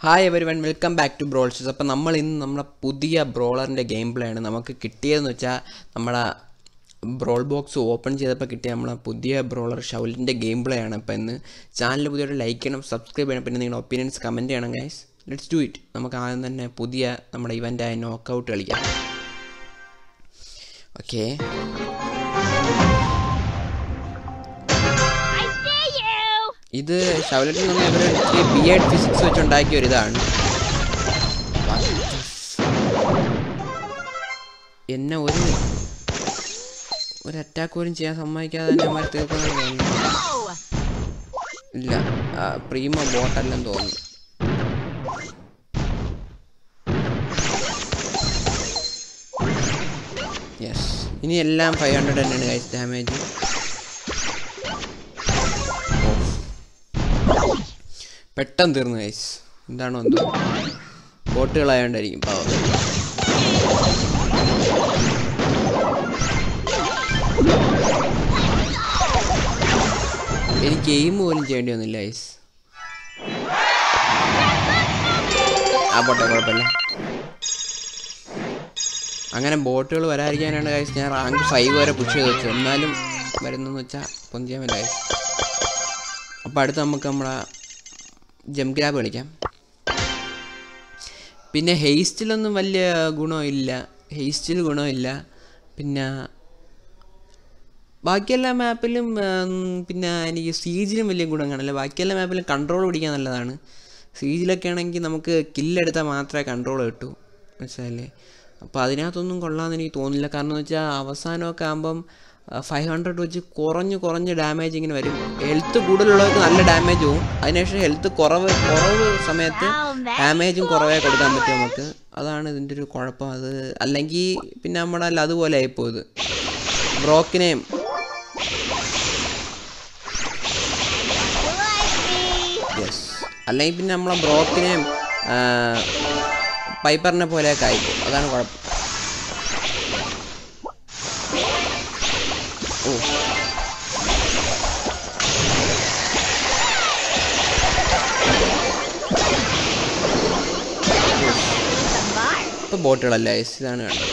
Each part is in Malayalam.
Hi everyone welcome back to Brawl Stars അപ്പോൾ നമ്മൾ ഇന്ന് നമ്മുടെ പുതിയ ബ്രോളറിൻ്റെ ഗെയിം പ്ലേ ആണ് നമുക്ക് കിട്ടിയതെന്ന് വെച്ചാൽ നമ്മുടെ ബ്രോൾ ബോക്സ് ഓപ്പൺ ചെയ്തപ്പോൾ കിട്ടിയ നമ്മളെ പുതിയ ബ്രോളർ ഷൗലിൻ്റെ ഗെയിം പ്ലേ ആണ് അപ്പോൾ ഇന്ന് ചാനൽ പുതിയതായിട്ട് ലൈക്ക് ചെയ്യണം സബ്സ്ക്രൈബ് ചെയ്യണം പിന്നെ നിങ്ങളുടെ ഒപ്പീനിയൻസ് കമൻറ്റ് ചെയ്യണം ഗൈസ് ലെറ്റ്സ് ഡു ഇറ്റ് നമുക്ക് ആദ്യം തന്നെ പുതിയ നമ്മുടെ ഇവൻ്റായ നോക്കൗട്ട് കളിക്കാം ഓക്കെ I see you! ഇത് ഷവലറ്റിൽ നിന്ന് ഇവർ ബി എഡ് ഫിസിക്സ് വെച്ചുണ്ടാക്കിയ ഒരു ഇതാണ് എന്നെ ഒരു ഒരു അറ്റാക്ക് പോലും ചെയ്യാൻ സമ്മതിക്കാതെ തന്നെ അവന്മാർ തീർക്കുന്നു തോന്നുന്നു Oh! ഇല്ല പ്രീമ ബോട്ടല്ലെന്ന് തോന്നുന്നു യെസ് ഇനി എല്ലാം ഫൈവ് ഹൺഡ്രഡ് തന്നെയാണ് ഗൈസ് ഡാമേജ് പെട്ടെന്ന് തീർന്നു ഗൈസ് എന്താണോ എന്തോ ബോട്ടുകളായോണ്ടായിരിക്കും പാവം എനിക്ക് ഗെയിം പോലും ചെയ്യേണ്ടി വന്നില്ല ഗൈസ് ആ പോട്ടെ കുഴപ്പമില്ല അങ്ങനെ ബോട്ടുകൾ വരാതിരിക്കാനാണ് ഗൈസ് ഞാൻ റാങ്ക് ഫൈവ് വരെ പുഷ് ചെയ്ത് വെച്ചത് എന്നാലും വരുന്നെന്ന് വെച്ചാൽ പൊന്തിയാൻ പറ്റില്ല ഗൈസ് അപ്പോൾ അടുത്ത് നമുക്ക് നമ്മളെ ജം ഗ്രാബ് കളിക്കാം പിന്നെ ഹെയ്സ്റ്റിലൊന്നും വലിയ ഗുണമില്ല ഹെയ്സ്റ്റിൽ ഗുണമില്ല പിന്നെ ബാക്കിയെല്ലാ മാപ്പിലും ഉം, പിന്നെ എനിക്ക് സീജിലും വലിയ ഗുണം കാണില്ല ബാക്കിയെല്ലാ മാപ്പിലും കൺട്രോൾ പിടിക്കാൻ നല്ലതാണ് സീജിലൊക്കെ ആണെങ്കിൽ നമുക്ക് കില്ലെടുത്താൽ മാത്രമേ കൺട്രോൾ കിട്ടൂ മനസ്സിലായില്ലേ അപ്പോൾ അതിനകത്തൊന്നും കൊള്ളാമെന്ന് എനിക്ക് തോന്നുന്നില്ല കാരണം എന്ന് വെച്ചാൽ അവസാനമൊക്കെ ആകുമ്പം ഫൈവ് ഹൺഡ്രഡ് വെച്ച് കുറഞ്ഞ് കുറഞ്ഞ് ഡാമേജ് ഇങ്ങനെ വരും ഹെൽത്ത് കൂടുതലുള്ളവർക്ക് നല്ല ഡാമേജ് പോവും അതിനുശേഷം ഹെൽത്ത് കുറവ് കുറവ് സമയത്ത് ഡാമേജും കുറവേ കൊടുക്കാൻ പറ്റും നമുക്ക് അതാണ് ഇതിൻ്റെ ഒരു കുഴപ്പം അത് അല്ലെങ്കിൽ പിന്നെ നമ്മുടെ അല്ല അതുപോലെ ആയിപ്പോയത് ബ്രോക്കിനെയും യെസ് അല്ലെങ്കിൽ പിന്നെ നമ്മളെ ബ്രോക്കിനെയും പൈപ്പറിനെ പോലെയൊക്കെ ആയിപ്പോ അതാണ് കുഴപ്പം ഓ ഇപ്പൊ ബോട്ടുകളല്ല യെസ് ഇതാണ് വേണ്ടത്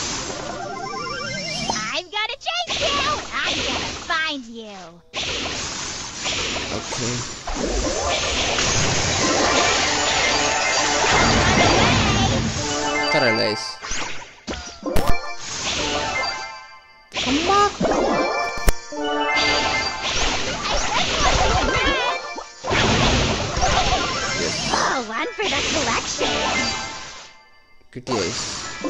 I'm gonna chase you! I'm gonna find you! Okay ഇത്രയല്ല yes Oh, one for the collection! കിട്ടി യെസ്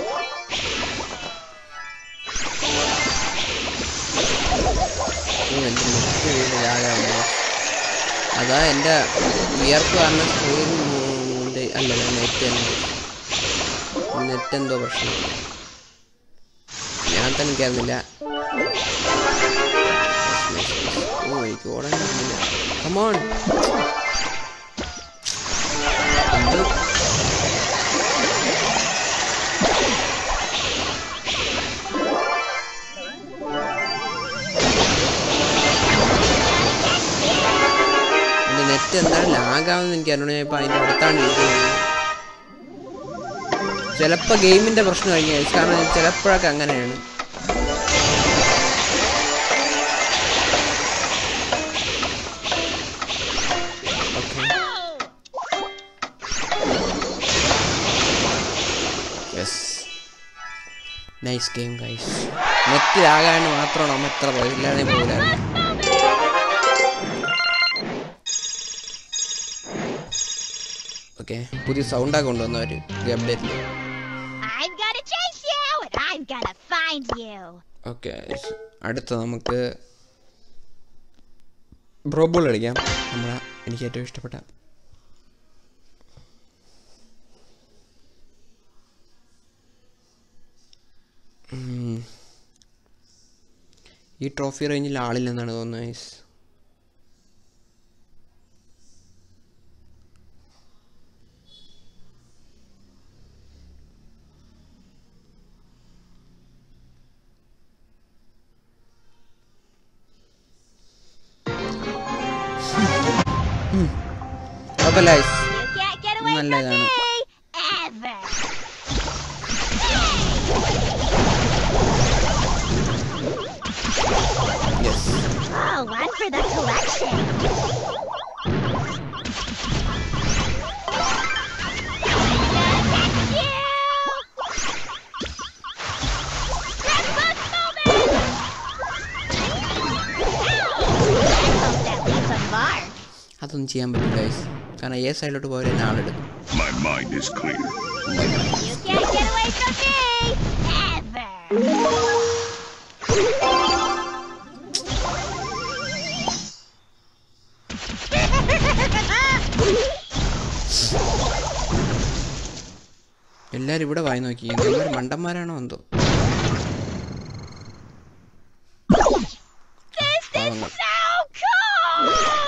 എൻ്റെ നെറ്റ് വീട് ലാഗാണ് അതാ എൻ്റെ വിയർപ്പ് കാരണം സ്ക്രീൻ അല്ലല്ല നെറ്റ് തന്നെ നെറ്റ് എന്തോ പ്രശ്നം ഞാൻ തന്നെ എനിക്കറിഞ്ഞില്ല ഓ എനിക്ക് ഓടാൻ പറ്റുന്നില്ല കമോൺ എന്ത് എൻ്റെ നെറ്റ് എന്താണ് ലാഗാവുന്ന എനിക്ക് അറിയണം ഞാൻ ഇപ്പം അതിൻ്റെ അടുത്താണ് ഇരിക്കുന്നത് ചിലപ്പോൾ ഗെയിമിൻ്റെ പ്രശ്നം കഴിഞ്ഞാൽ കാരണം ചിലപ്പോഴൊക്കെ അങ്ങനെയാണ് okay yes nice game guys net ലാഗാണ്ട് മാത്രമാണ് നമ്മൾ എത്ര പോയി ഇല്ലാതെ പോകില്ലായിരുന്നു ഓക്കെ പുതിയ സൗണ്ടൊക്കെ കൊണ്ടുവന്നവർ ഈ അപ്ഡേറ്റിൽ I'm gonna chase you! And I'm gonna find you! Okay അടുത്ത നമുക്ക് ബ്രോബോൾ കളിക്കാം നമ്മളെ എനിക്ക് ഏറ്റവും ഇഷ്ടപ്പെട്ട ഉം. ഈ ട്രോഫി റേഞ്ചിൽ ആളില്ലെന്നാണ് തോന്നുന്നത് guys. കുഴപ്പമില്ല guys. You can't get away നല്ല ഇതാണ് Ever. Yes Oh, one for the collection. Thank you. Red bus moment. Ow! I hope that leaves a mark. അതൊന്നും ചെയ്യാൻ പറ്റില്ല ഗൈസ് കാരണം ഏ സൈഡിലോട്ട് പോയാൽ എന്നെ ആളെടുക്കും My mind is clear. You can't get away from me! Ever! എല്ലാവരും ഇവിടെ വായി നോക്കി എല്ലാവരും മണ്ടന്മാരാണോ എന്തോ This is പാവങ്ങൾ so cool!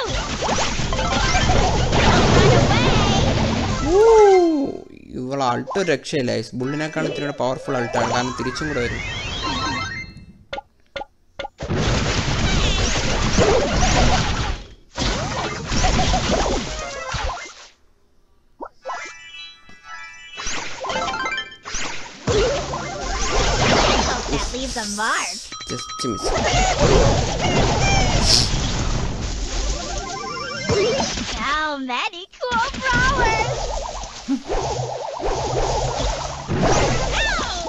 Run away! ഇവൾ അൾട്ടോ രക്ഷയില്ല ഗൈസ് ബുള്ളിനേക്കാളും ഇത്തിരി പവർഫുൾ അൾട്ടാണ് കാരണം തിരിച്ചും കൂടെ വരും Hope that leaves a mark. Just miss How many cool flowers! Ow!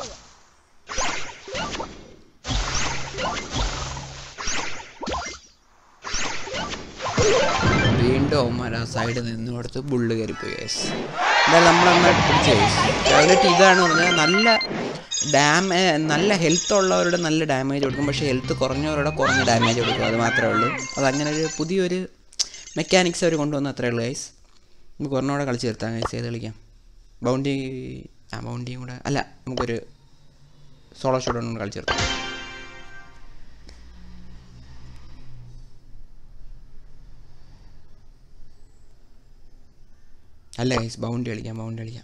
വീണ്ടും അവന്മാർ ആ സൈഡിൽ നിന്ന് കൊടുത്ത് ബുള്ള് കയറിപ്പോയി ഗൈസ് എന്തായാലും നമ്മൾ നന്നായിട്ട് പിടിച്ചു ഗൈസ് എന്നിട്ട് ഇതാണ് പറഞ്ഞാൽ നല്ല ഡാമേ നല്ല ഹെൽത്ത് ഉള്ളവരുടെ നല്ല ഡാമേജ് കൊടുക്കും പക്ഷേ ഹെൽത്ത് കുറഞ്ഞവരുടെ കുറഞ്ഞ ഡാമേജ് കൊടുക്കും അത് മാത്രമേ ഉള്ളൂ അതങ്ങനെ ഒരു പുതിയൊരു മെക്കാനിക്സ് അവർ കൊണ്ടുവന്ന അത്രേ ഉള്ളൂ ഗൈസ് നമുക്ക് ഒരെണ്ണോടെ കളിച്ച് നിർത്താം ഗൈസ് ഏത് കളിക്കാം ബൗണ്ടി ആ ബൗണ്ടിയും കൂടെ അല്ല നമുക്കൊരു സോളോ ഷോട്ട് കൊണ്ട് കളിച്ച് നിർത്താം അല്ല ഗൈസ് ബൗണ്ടി കളിക്കാം ബൗണ്ടി കളിക്കാം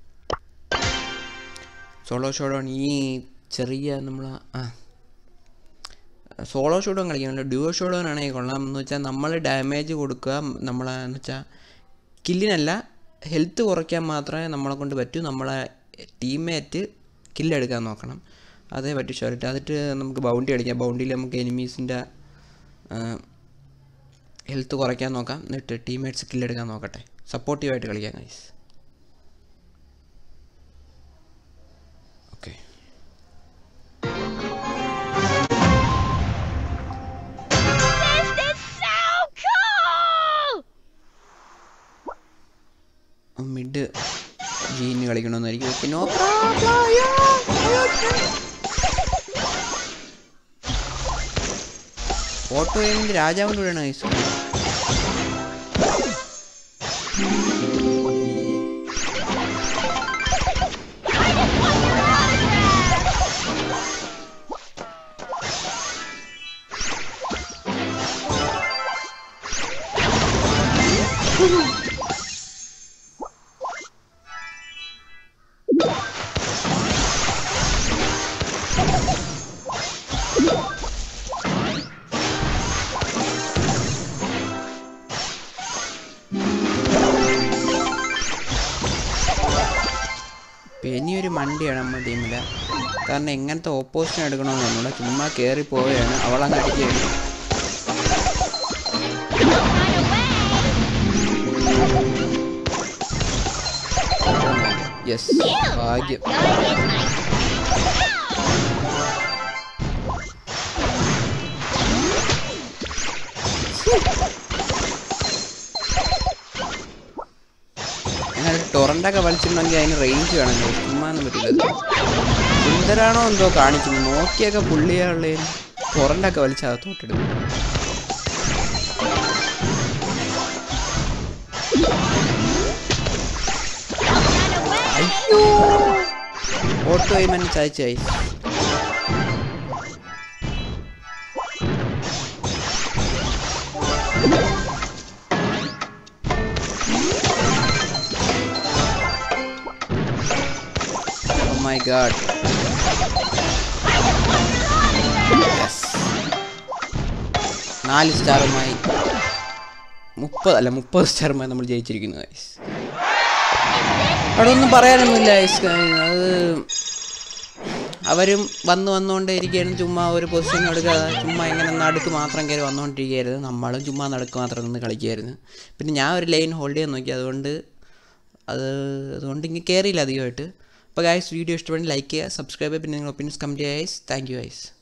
സോളോ ഷോഡോൺ ഈ ചെറിയ നമ്മൾ ആ സോളോ ഷോഡോൺ കളിക്കാം ഡ്യുവോ ഷോഡോൺ ആണെങ്കിൽ കൊള്ളാം എന്ന് വെച്ചാൽ നമ്മൾ ഡാമേജ് കൊടുക്കുക നമ്മളെ എന്ന് വെച്ചാൽ കില്ലിനല്ല ഹെൽത്ത് കുറയ്ക്കാൻ മാത്രമേ നമ്മളെ കൊണ്ട് പറ്റൂ നമ്മളെ ടീമേറ്റ് കില്ലെടുക്കാൻ നോക്കണം അതേ പറ്റൂ ഷോർട്ട് അതിട്ട് നമുക്ക് ബൗണ്ടി കളിക്കാം ബൗണ്ടിയിൽ നമുക്ക് എനിമീസിൻ്റെ ഹെൽത്ത് കുറയ്ക്കാൻ നോക്കാം എന്നിട്ട് ടീമേറ്റ്സ് കില്ലെടുക്കാൻ നോക്കട്ടെ സപ്പോർട്ടീവായിട്ട് കളിക്കാം guys okay This is so cool! Mid ജീന് കളിക്കണമെന്നായിരിക്കും ഓക്കെ നോ ഓട്ടോ ഗെയിമിൻ്റെ രാജാവിൻ്റെ കൂടെയാണ് ഗൈസ് ഇനിയൊരു മണ്ടിയാണ് നമ്മുടെ ടീമിൽ കാരണം എങ്ങനത്തെ ഓപ്പോസിഷൻ എടുക്കണമെന്ന് നമ്മൾ ചുമ്മാ കയറി പോവുകയാണ് അവളങ്ങ് അടിക്കുകയാണ് യെസ് ഭാഗ്യം അങ്ങനെ ടൊറൻ്റൊക്കെ വലിച്ചിട്ടുണ്ടെങ്കിൽ അതിന് റേഞ്ച് വേണം ചുമ്മാ ഒന്നും പറ്റില്ല സുന്ദരാണോ എന്തോ കാണിക്കുന്നു നോക്കിയൊക്കെ പുള്ളിയുള്ളതിന് ടൊറൻ്റൊക്കെ വലിച്ച് അകത്തോട്ടിടുന്നു അയ്യോ ഓട്ടോ എന്നെ ചായച്ചായി Oh my god. Yes. നാല് സ്റ്റാറുമായി മുപ്പത് അല്ല മുപ്പത് സ്റ്റാറുമായി നമ്മൾ ജയിച്ചിരിക്കുന്നു ഗൈസ് അവിടെ ഒന്നും പറയാനൊന്നുമില്ല guys. അത് അവരും വന്ന് വന്നുകൊണ്ടേ ഇരിക്കുകയായിരുന്നു ചുമ്മാ ഒരു പൊസിഷൻ എടുക്കാതെ ചുമ്മാ ഇങ്ങനെ നടുക്ക് മാത്രം കയറി വന്നുകൊണ്ടിരിക്കുകയായിരുന്നു നമ്മളും ചുമ്മാ നടുക്ക് മാത്രം നിന്ന് കളിക്കുകയായിരുന്നു പിന്നെ ഞാൻ ഒരു ലൈൻ ഹോൾഡ് ചെയ്യാൻ നോക്കി അതുകൊണ്ട് അത് അതുകൊണ്ട് ഇങ്ങനെ കയറിയില്ല അധികമായിട്ട് അപ്പോൾ ഗൈസ് വീഡിയോ ഇഷ്ടപ്പെടുന്ന ലൈക്ക് ചെയ്യുക സബ്സ്ക്രൈബ് ചെയ്യുക പിന്നെ നിങ്ങൾ ഒപ്പീനിയൻസ് കമൻറ്റ് ചെയ്യുക ഗൈസ് താങ്ക് യു ഗൈസ്